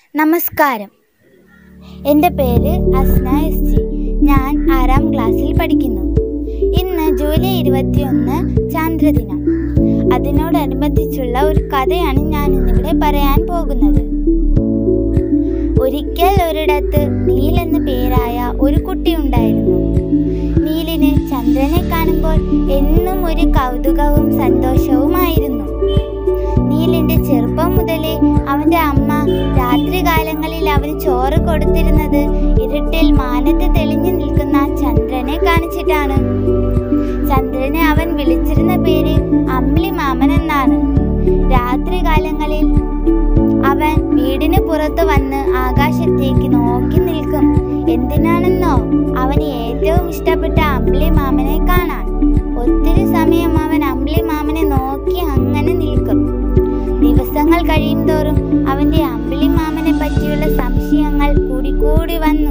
നമസ്കാരം എൻ്റെ പേര് അസ്ന എസ് ജി ഞാൻ ആറാം ക്ലാസ്സിൽ പഠിക്കുന്നു ഇന്ന് ജൂലൈ ഇരുപത്തിയൊന്ന് ചാന്ദ്രദിനം അതിനോടനുബന്ധിച്ചുള്ള ഒരു കഥയാണ് ഞാൻ ഇന്നിവിടെ പറയാൻ പോകുന്നത് ഒരിക്കൽ ഒരിടത്ത് നീൽ എന്ന പേരായ ഒരു കുട്ടി ഉണ്ടായിരുന്നു നീലിന് ചന്ദ്രനെ കാണുമ്പോൾ എന്നും ഒരു കൗതുകവും സന്തോഷവുമായിരുന്നു നീലിന്റെ ചെറുപ്പം മുതലേ അവന്റെ അമ്മ രാത്രികാലങ്ങളിൽ അവന് ചോറ് കൊടുത്തിരുന്നത് ഇരുട്ടിൽ മാനത്ത് തെളിഞ്ഞു നിൽക്കുന്ന ചന്ദ്രനെ കാണിച്ചിട്ടാണ് ചന്ദ്രനെ അവൻ വിളിച്ചിരുന്ന പേര് അമ്പിളി മാമൻ എന്നാണ് രാത്രികാലങ്ങളിൽ അവൻ വീടിന് പുറത്ത് വന്ന് ആകാശത്തേക്ക് നോക്കി നിൽക്കും എന്തിനാണെന്നോ അവന് ഏറ്റവും ഇഷ്ടപ്പെട്ട അമ്പിളി മാമനെ കാണാൻ ഒത്തിരി സമയം അവൻ അമ്പിളി മാമനെ നോക്കി അങ്ങനെ നിൽക്കും ദിവസങ്ങൾ കഴിയും തോറും അവന്റെ അമ്പിളി മാമനെ പറ്റിയുള്ള സംശയങ്ങൾ കൂടിക്കൂടി വന്നു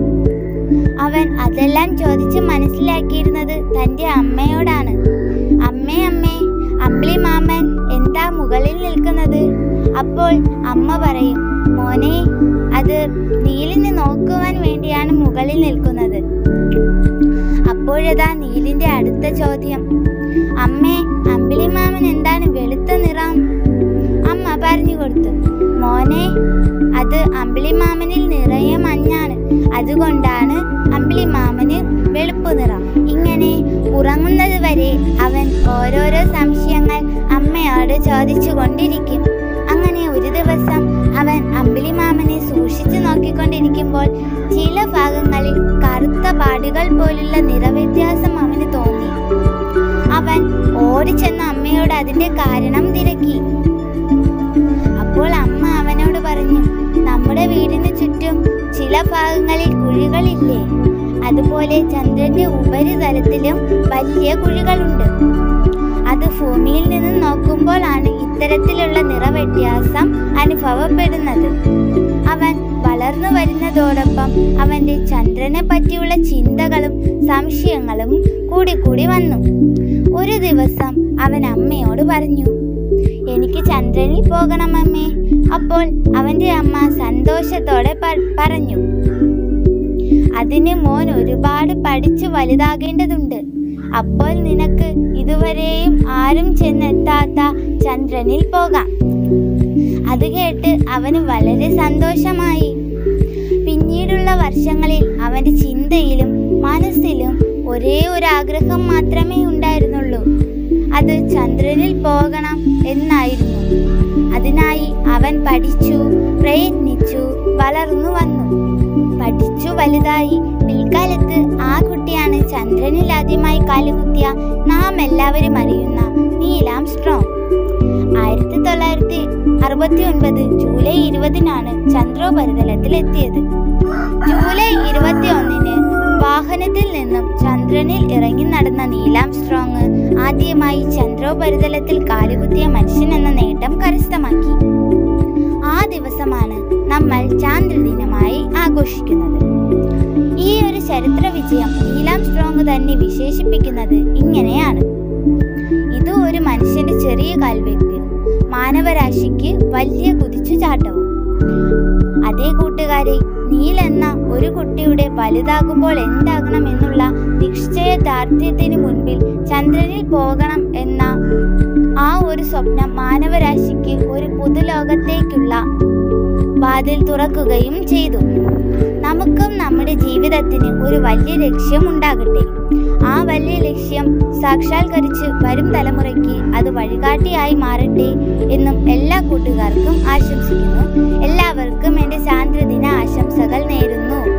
അവൻ അതെല്ലാം ചോദിച്ച് മനസ്സിലാക്കിയിരുന്നത് തന്റെ അമ്മയോടാണ് അമ്മേ അമ്മേ അമ്പിളി മാമൻ എന്താ മുകളിൽ നിൽക്കുന്നത് അപ്പോൾ അമ്മ പറയും മോനെ അത് നീലിനെ നോക്കുവാൻ വേണ്ടിയാണ് മുകളിൽ നിൽക്കുന്നത് അപ്പോഴതാ നീലിന്റെ അടുത്ത ചോദ്യം അമ്മേ അമ്പിളി മാമൻ എന്താണ് വെളുത്ത നിറം അമ്മ പറഞ്ഞു കൊടുത്തു മോനെ അത് അമ്പിളി മാമനിൽ നിറയെ മഞ്ഞാണ് അതുകൊണ്ടാണ് അമ്പിളി മാമന് വെളുപ്പ് നിറം ഇങ്ങനെ ഉറങ്ങുന്നത് വരെ അവൻ ഓരോരോ സംശയങ്ങൾ അമ്മയോട് ചോദിച്ചു കൊണ്ടിരിക്കും അങ്ങനെ ഒരു ദിവസം അവൻ അമ്പിളി മാമനെ സൂക്ഷിച്ചു നോക്കിക്കൊണ്ടിരിക്കുമ്പോൾ ചില ഭാഗങ്ങളിൽ കറുത്ത പാടുകൾ പോലുള്ള നിറവ്യത്യാസം അവന് തോന്നി അവൻ ഓടിച്ചെന്ന് അമ്മയോട് അതിന്റെ കാരണം തിരക്കി അപ്പോൾ അമ്മ അവനോട് പറഞ്ഞു നമ്മുടെ വീടിന് ചുറ്റും ചില ഭാഗങ്ങളിൽ കുഴികളില്ലേ അതുപോലെ ചന്ദ്രന്റെ ഉപരിതലത്തിലും വലിയ കുഴികളുണ്ട് അത് ഭൂമിയിൽ നിന്ന് നോക്കുമ്പോഴാണ് ഇത്തരത്തിലുള്ള നിറവ്യത്യാസം അനുഭവപ്പെടുന്നത് അവൻ വളർന്നു വരുന്നതോടൊപ്പം അവന്റെ ചന്ദ്രനെ പറ്റിയുള്ള ചിന്തകളും സംശയങ്ങളും കൂടിക്കൂടി വന്നു ഒരു ദിവസം അവൻ അമ്മയോട് പറഞ്ഞു എനിക്ക് ചന്ദ്രനിൽ പോകണം അമ്മേ അപ്പോൾ അവന്റെ അമ്മ സന്തോഷത്തോടെ പ- പറഞ്ഞു അതിന് മോൻ ഒരുപാട് പഠിച്ചു വലുതാകേണ്ടതുണ്ട് അപ്പോൾ നിനക്ക് ഇതുവരെയും ആരും ചെന്നെത്താത്ത ചന്ദ്രനിൽ പോകാം അത് കേട്ട് അവന് വളരെ സന്തോഷമായി പിന്നീടുള്ള വർഷങ്ങളിൽ അവന്റെ ചിന്തയിലും മനസ്സിലും ഒരേ ഒരു ആഗ്രഹം മാത്രമേ ഉണ്ടായിരുന്നുള്ളൂ അത് ചന്ദ്രനിൽ പോകണം എന്നായിരുന്നു അതിനായി അവൻ പഠിച്ചു പ്രയത്നിച്ചു വളർന്നു വന്നു പഠിച്ചു വലുതായി പിൽക്കാലത്ത് ആ കുട്ടിയാണ് ചന്ദ്രനിൽ ആദ്യമായി കാലുകുത്തിയ നാം എല്ലാവരും അറിയുന്ന നീലാം സ്ട്രോങ് ആയിരത്തി തൊള്ളായിരത്തി അറുപത്തി ഒൻപത് ജൂലൈ ഇരുപതിനാണ് ചന്ദ്രോപരിതലത്തിൽ എത്തിയത് ജൂലൈ ഇരുപത്തി ഒന്നിന് വാഹനത്തിൽ നിന്നും ചന്ദ്രനിൽ ഇറങ്ങി നടന്ന നീലാം സ്ട്രോങ് ആദ്യമായി ചന്ദ്രോപരിതലത്തിൽ കാലുകുത്തിയ മനുഷ്യൻ എന്ന നേട്ടം കരസ്ഥമാക്കി ആ ദിവസമാണ് നമ്മൾ ചാന്ദ്രദിനമായി ആഘോഷിക്കുന്നത് ഈ ഒരു ചരിത്ര വിജയം നീലാം സ്ട്രോങ് തന്നെ വിശേഷിപ്പിക്കുന്നത് ഇങ്ങനെയാണ് ഇത് ഒരു മനുഷ്യന്റെ ചെറിയ കാൽവെപ്പ് മാനവരാശിക്ക് വലിയ കുതിച്ചുചാട്ടവും അതേ കൂട്ടുകാരെ നീൽ എന്ന ഒരു കുട്ടിയുടെ വലുതാകുമ്പോൾ എന്താകണം എന്നുള്ള നിശ്ചയദാർഢ്യത്തിന് മുൻപിൽ ചന്ദ്രനിൽ പോകണം എന്ന ആ ഒരു സ്വപ്നം മാനവരാശിക്ക് ഒരു പുതുലോകത്തേക്കുള്ള വാതിൽ തുറക്കുകയും ചെയ്തു നമുക്കും നമ്മുടെ ജീവിതത്തിന് ഒരു വലിയ ലക്ഷ്യം ഉണ്ടാകട്ടെ ആ വലിയ ലക്ഷ്യം സാക്ഷാത്കരിച്ച് വരും തലമുറയ്ക്ക് അത് വഴികാട്ടിയായി മാറട്ടെ എന്നും എല്ലാ കൂട്ടുകാർക്കും ആശംസിക്കുന്നു എല്ലാവർക്കും എൻ്റെ ചാന്ദ്രദിന ആശംസകൾ നേരുന്നു